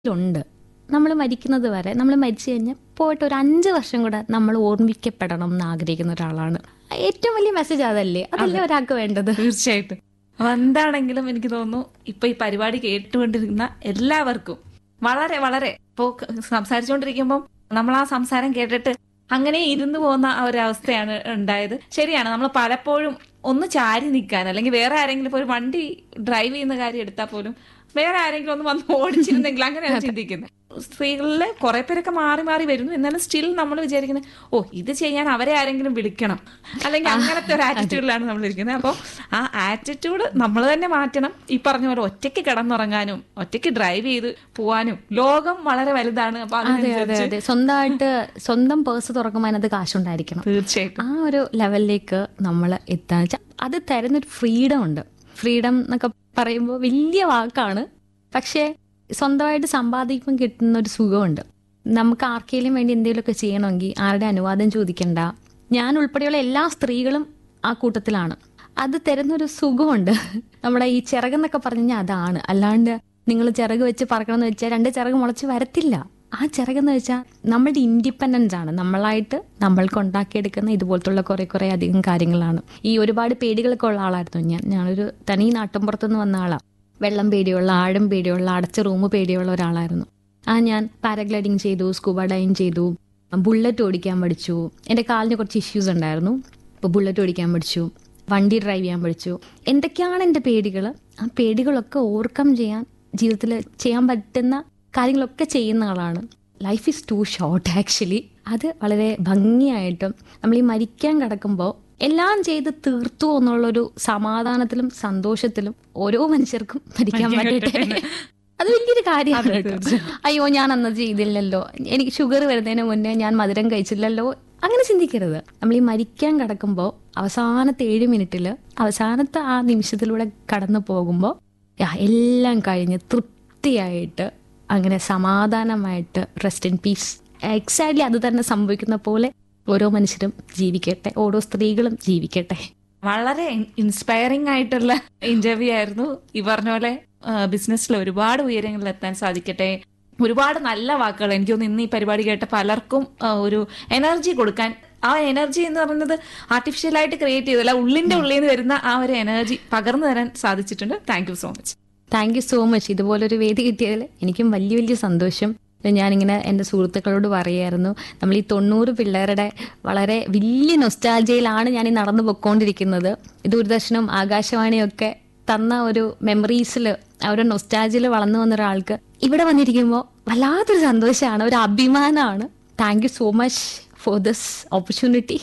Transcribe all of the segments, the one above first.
ഉണ്ട് നമ്മൾ മരിക്കുന്നത് വരെ നമ്മൾ മരിച്ചു കഴിഞ്ഞാൽ പോയിട്ട് ഒരു അഞ്ച് വർഷം കൂടെ നമ്മൾ ഓർമ്മിക്കപ്പെടണം എന്ന് ആഗ്രഹിക്കുന്ന ഒരാളാണ് ഏറ്റവും വലിയ മെസ്സേജ് അതല്ലേ അതല്ലേ ഒരാൾക്ക് വേണ്ടത് തീർച്ചയായിട്ടും അപ്പൊ എന്താണെങ്കിലും എനിക്ക് തോന്നുന്നു ഇപ്പൊ ഈ പരിപാടി കേട്ടുകൊണ്ടിരിക്കുന്ന എല്ലാവർക്കും വളരെ വളരെ ഇപ്പോ സംസാരിച്ചുകൊണ്ടിരിക്കുമ്പോൾ നമ്മൾ ആ സംസാരം കേട്ടിട്ട് അങ്ങനെ ഇരുന്നു പോകുന്ന ആ ഒരു അവസ്ഥയാണ് ഉണ്ടായത് ശരിയാണ് നമ്മൾ പലപ്പോഴും ഒന്ന് ചാരി നിൽക്കാൻ അല്ലെങ്കിൽ വേറെ ആരെങ്കിലും ഇപ്പൊ ഒരു വണ്ടി ഡ്രൈവ് ചെയ്യുന്ന കാര്യം എടുത്താൽ പോലും വേറെ ആരെങ്കിലും ഒന്ന് വന്ന് ഓടിച്ചിരുന്നെങ്കിൽ അങ്ങനെയാണ് ചിന്തിക്കുന്നത് സ്ത്രീകളിലെ കുറെ പേരൊക്കെ മാറി മാറി വരുന്നു എന്നാലും സ്റ്റിൽ നമ്മൾ വിചാരിക്കുന്നത് ഓ ഇത് ചെയ്യാൻ അവരെ ആരെങ്കിലും വിളിക്കണം അല്ലെങ്കിൽ അങ്ങനത്തെ ഒരു ആറ്റിറ്റ്യൂഡിലാണ് നമ്മൾ ഇരിക്കുന്നത് അപ്പോൾ ആ ആറ്റിറ്റ്യൂഡ് നമ്മൾ തന്നെ മാറ്റണം ഈ പറഞ്ഞ പോലെ ഒറ്റയ്ക്ക് കിടന്നുറങ്ങാനും ഒറ്റയ്ക്ക് ഡ്രൈവ് ചെയ്ത് പോവാനും ലോകം വളരെ വലുതാണ് അപ്പൊ അതെ അതെ അതിനനുസരിച്ച് അതെ സ്വന്തമായിട്ട് സ്വന്തം പേഴ്സ് തുറക്കുമ്പോൾ അതിനകത്ത് കാശുണ്ടായിരിക്കണം തീർച്ചയായിട്ടും ആ ഒരു ലെവലിലേക്ക് നമ്മൾ എത്താന്ന് വെച്ചാൽ അത് തരുന്നൊരു ഫ്രീഡം ഉണ്ട് ഫ്രീഡം എന്നൊക്കെ പറയുമ്പോൾ വലിയ വാക്കാണ് പക്ഷേ സ്വന്തമായിട്ട് സമ്പാദിക്കുമ്പോൾ കിട്ടുന്ന ഒരു സുഖമുണ്ട് നമുക്ക് ആർക്കെങ്കിലും വേണ്ടി എന്തെങ്കിലുമൊക്കെ ചെയ്യണമെങ്കിൽ ആരുടെ അനുവാദം ചോദിക്കണ്ട ഞാൻ ഉൾപ്പെടെയുള്ള എല്ലാ സ്ത്രീകളും ആ കൂട്ടത്തിലാണ് അത് തരുന്നൊരു സുഖമുണ്ട് നമ്മുടെ ഈ ചിറകെന്നൊക്കെ പറഞ്ഞു കഴിഞ്ഞാൽ അതാണ് അല്ലാണ്ട് നിങ്ങൾ ചിറക് വെച്ച് പറക്കണമെന്ന് വെച്ചാൽ രണ്ട് ചിറക് മുളച്ച് വരത്തില്ല ആ ചിറകെന്ന് വെച്ചാൽ നമ്മളുടെ ഇൻഡിപെൻഡൻസ് ആണ് നമ്മളായിട്ട് നമ്മൾക്ക് ഉണ്ടാക്കിയെടുക്കുന്ന ഇതുപോലത്തുള്ള കുറെ കുറെ അധികം കാര്യങ്ങളാണ് ഈ ഒരുപാട് പേടികളൊക്കെ ഉള്ള ആളായിരുന്നു ഞാൻ ഞാനൊരു തനി നാട്ടിൻപുറത്തുനിന്ന് വന്ന ആളാണ് വെള്ളം പേടിയുള്ള ആഴം പേടിയുള്ള അടച്ച റൂം പേടിയുള്ള ഒരാളായിരുന്നു ആ ഞാൻ പാരഗ്ലൈഡിങ് ചെയ്തു സ്കൂബ ഡൈവിങ് ചെയ്തു ബുള്ളറ്റ് ഓടിക്കാൻ പഠിച്ചു എൻ്റെ കാലിന് കുറച്ച് ഇഷ്യൂസ് ഉണ്ടായിരുന്നു അപ്പോൾ ബുള്ളറ്റ് ഓടിക്കാൻ പഠിച്ചു വണ്ടി ഡ്രൈവ് ചെയ്യാൻ പഠിച്ചു എന്തൊക്കെയാണ് എൻ്റെ പേടികൾ ആ പേടികളൊക്കെ ഓവർകം ചെയ്യാൻ ജീവിതത്തിൽ ചെയ്യാൻ പറ്റുന്ന കാര്യങ്ങളൊക്കെ ചെയ്യുന്ന ആളാണ് life is too short actually അത് വളരെ ഭംഗിയായിട്ടും നമ്മൾ ഈ മരിക്കാൻ കിടക്കുമ്പോൾ എല്ലാം ചെയ്ത് തീർത്തു എന്നുള്ളൊരു സമാധാനത്തിലും സന്തോഷത്തിലും ഓരോ മനുഷ്യർക്കും മരിക്കാൻ പറ്റട്ടെ അത് വലിയൊരു കാര്യമാണ് കേട്ടോ അയ്യോ ഞാൻ അന്ന് ചെയ്തില്ലല്ലോ എനിക്ക് ഷുഗർ വരുന്നതിന് മുന്നേ ഞാൻ മധുരം കഴിച്ചില്ലല്ലോ അങ്ങനെ ചിന്തിക്കരുത് നമ്മൾ ഈ മരിക്കാൻ കിടക്കുമ്പോൾ അവസാനത്തെ ഏഴ് മിനിറ്റിൽ അവസാനത്തെ ആ നിമിഷത്തിലൂടെ കടന്നു പോകുമ്പോൾ എല്ലാം കഴിഞ്ഞ് തൃപ്തിയായിട്ട് അങ്ങനെ സമാധാനമായിട്ട് റെസ്റ്റ് ഇൻ പീസ് എക്സാക്ട്ലി അത് തന്നെ സംഭവിക്കുന്ന പോലെ ഓരോ മനുഷ്യരും ജീവിക്കട്ടെ ഓരോ സ്ത്രീകളും ജീവിക്കട്ടെ വളരെ ഇൻസ്പയറിംഗ് ആയിട്ടുള്ള ഇന്റർവ്യൂ ആയിരുന്നു ഈ പറഞ്ഞ പോലെ ബിസിനസ്സിൽ ഒരുപാട് ഉയരങ്ങളിൽ എത്താൻ സാധിക്കട്ടെ ഒരുപാട് നല്ല വാക്കുകൾ എനിക്ക് തോന്നുന്നു ഇന്ന് ഈ പരിപാടി കേട്ട പലർക്കും ആ, ഒരു എനർജി കൊടുക്കാൻ ആ എനർജി എന്ന് പറയുന്നത് ആർട്ടിഫിഷ്യൽ ആയിട്ട് ക്രിയേറ്റ് ചെയ്തല്ല ഉള്ളിന്റെ ഉള്ളിൽ നിന്ന് വരുന്ന ആ ഒരു എനർജി പകർന്നു തരാൻ സാധിച്ചിട്ടുണ്ട് thank you so much thank you so much ഇതുപോലൊരു വേദി കിട്ടിയതിൽ എനിക്കും വലിയ വലിയ സന്തോഷം ഞാനിങ്ങനെ എൻ്റെ സുഹൃത്തുക്കളോട് പറയായിരുന്നു നമ്മൾ ഈ തൊണ്ണൂറ് പിള്ളേരുടെ വളരെ വലിയ നൊസ്റ്റാൾജിയിലാണ് ഞാൻ ഈ നടന്നു പൊക്കോണ്ടിരിക്കുന്നത് ദൂരദർശനം ആകാശവാണിയൊക്കെ തന്ന ഒരു മെമ്മറീസിൽ ആ ഒരു നൊസ്റ്റാൾജിയിൽ വളർന്നു വന്ന ഒരാൾക്ക് ഇവിടെ വന്നിരിക്കുമ്പോൾ വല്ലാത്തൊരു സന്തോഷമാണ് ഒരു അഭിമാനമാണ് thank you so much for this opportunity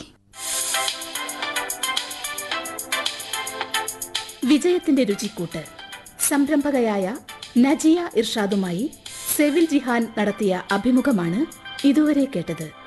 വിജയത്തിന്റെ രുചിക്കൂട്ട് സംരംഭകയായ നജിയ ഇർഷാദുമായി സെവിൽ ജിഹാൻ നടത്തിയ അഭിമുഖമാണ് ഇതുവരെ കേട്ടത്